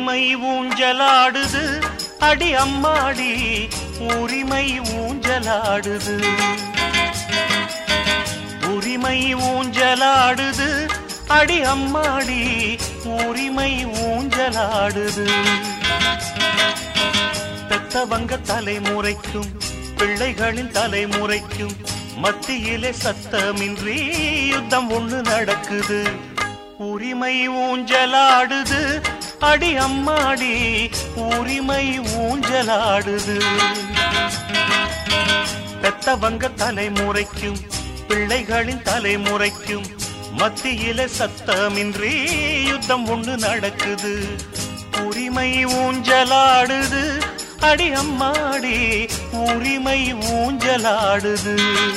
உரிமை ஊஞ்சலாடுது அடி அம்மாடி உரிமை ஊஞ்சலாடுது உரிமை ஊஞ்சலாடுது அடி அம்மாடி உரிமை ஊஞ்சலாடுது பெத்தவங்க தலைமுறைக்கும் பிள்ளைகளின் தலைமுறைக்கும் மத்தியிலே சத்தமின்றி யுத்தம் ஒண்ணு நடக்குது உரிமை ஊஞ்சலாடுது அடி அம்மாடி உரிமை ஊஞ்சலாடுது பெத்தவங்க தலைமுறைக்கும் பிள்ளைகளின் தலைமுறைக்கும் மத்தியில சத்தமின்றி யுத்தம் ஒண்ணு நடக்குது உரிமை ஊஞ்சலாடுது அடி அம்மாடி உரிமை ஊஞ்சலாடுது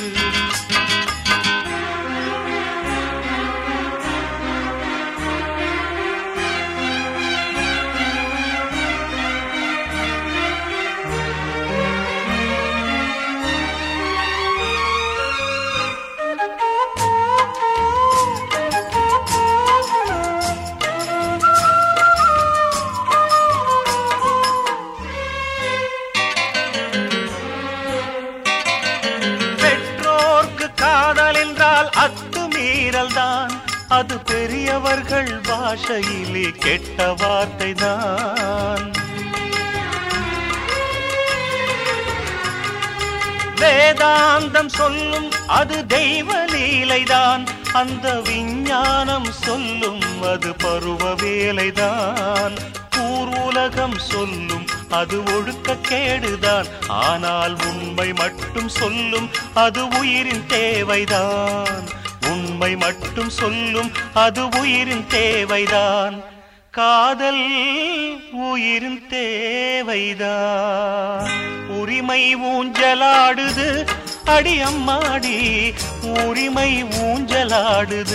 பெற்றோர்க்கு காதல் என்றால் அத்துமீறல் தான் அது பெரியவர்கள் பாஷையிலே கெட்ட வார்த்தை தான் வேதாந்தம் சொல்லும் அது தெய்வ லீலைதான் அந்த விஞ்ஞானம் சொல்லும் அது பருவ வேலைதான் ஊர் உலகம் சொல்லும் அது ஒழுக்க கேடுதான் ஆனால் உண்மை மட்டும் சொல்லும் அது உயிரின் தேவைதான் உண்மை மட்டும் சொல்லும் அது உயிரின் தேவைதான் காதல் உயிரின் தேவைதான் உரிமை ஊஞ்சலாடுது அடி அம்மாடி உரிமை ஊஞ்சலாடுது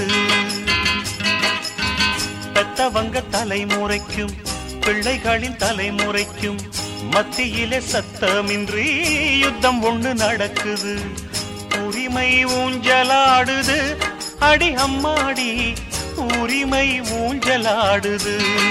பெத்தவங்க தலைமுறைக்கும் பிள்ளைகளின் தலைமுறைக்கும் மத்தியிலே சத்தமின்றி யுத்தம் ஒண்ணு நடக்குது உரிமை ஊஞ்சலாடுது அடி அம்மாடி உரிமை ஊஞ்சலாடுது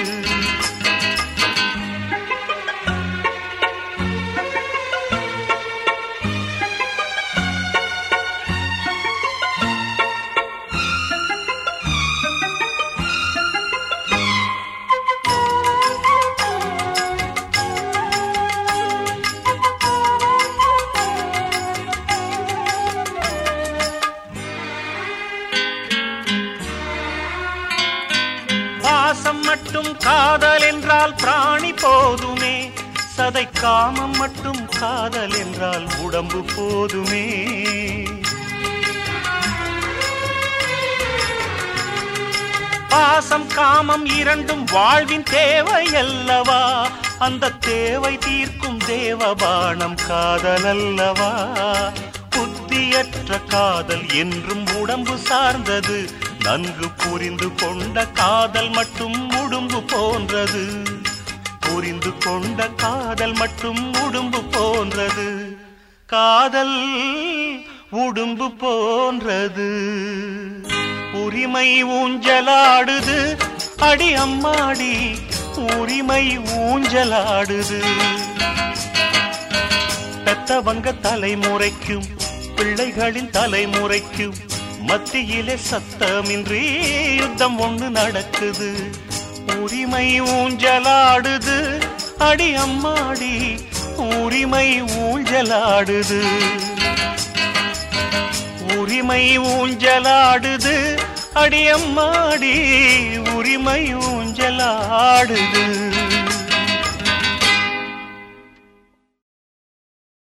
பாசம் மட்டும் காதல் என்றால் பிராணி போதுமே சதை காமம் மட்டும் காதல் என்றால் உடம்பு போதுமே பாசம் காமம் இரண்டும் வாழ்வின் தேவை அல்லவா அந்த தேவை தீர்க்கும் தேவபானம் காதல் அல்லவா புத்தியற்ற காதல் என்றும் உடம்பு சார்ந்தது நன்கு புரிந்து கொண்ட காதல் மட்டும் உடும்பு போன்றது புரிந்து கொண்ட காதல் மட்டும் உடும்பு போன்றது காதல் உடும்பு போன்றது உரிமை ஊஞ்சலாடுது அடி அம்மாடி உரிமை ஊஞ்சலாடுது பெத்தவங்க தலைமுறைக்கும் பிள்ளைகளின் தலைமுறைக்கும் மத்தியிலே சத்தமின்றி யுத்தம் ஒண்ணு நடக்குது உரிமை ஊஞ்சலாடுது அடி அம்மாடி உரிமை ஊஞ்சலாடுது உரிமை ஊஞ்சலாடுது அடியம்மாடி உரிமை ஊஞ்சலாடுது